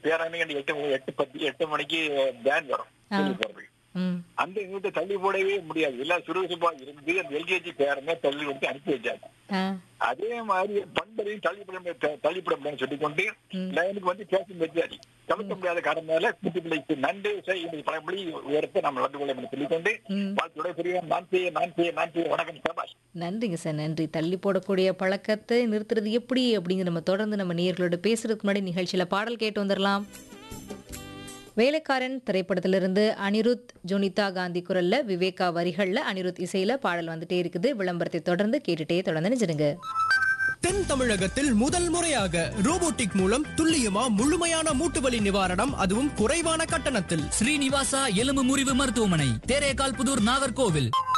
பேரணி எட்டு எட்டு பத்து எட்டு மணிக்கு பேன் வரும் ஆ. வெளிய போறதுக்கு ம் அந்த எங்கிட்ட தள்ளி போடவே முடியாது எல்லாம் சுறுசுறுப்பா இருந்து அந்த எல்கேஜி பேரனை தள்ளி வந்து அனுப்பி வச்சாங்க ஆ அதே மாதிரி பண்பதையும் தள்ளிப்பட முடியாது தள்ளிப்பட முடியாதுன்னு சொல்லிக்கொண்டு ம். லைனுக்கு வந்து பேசும் வச்சாச்சு தவிர்க்க முடியாத காரணத்தால குட்டி பிள்ளைக்கு நன்றி செய் இன்னைக்கு பழமொழி உயரத்தை நம்ம வந்து கொள்ள என்று சொல்லிக்கொண்டு ம். வாழ்க்கையோட பெரிய நான் செய்ய நான் செய்ய நான் செய்ய வணக்கம் சபாஷ் நன்றிங்க சார் நன்றி தள்ளி போடக்கூடிய பழக்கத்தை நிறுத்துறது எப்படி அப்படிங்கிற நம்ம தொடர்ந்து நம்ம நேயர்களோட பேசுறதுக்கு முன்னாடி நிகழ்ச்சியில பாடல் கேட்டு வந்துடலாம் வேலைக்காரன் திரைப்படத்திலிருந்து அனிருத் ஜொனிதா காந்தி குரல்ல விவேகா வரிகள்ல அனிருத் இசையில பாடல் வந்துட்டே இருக்குது விளம்பரத்தை தொடர்ந்து கேட்டுட்டே தொடர்ந்து நினைச்சிருங்க தென் தமிழகத்தில் முதல் முறையாக ரோபோட்டிக் மூலம் துல்லியமா முழுமையான மூட்டு வலி நிவாரணம் அதுவும் குறைவான கட்டணத்தில் ஸ்ரீனிவாசா எலும்பு முறிவு மருத்துவமனை தேரேகால் புதூர் நாகர்கோவில்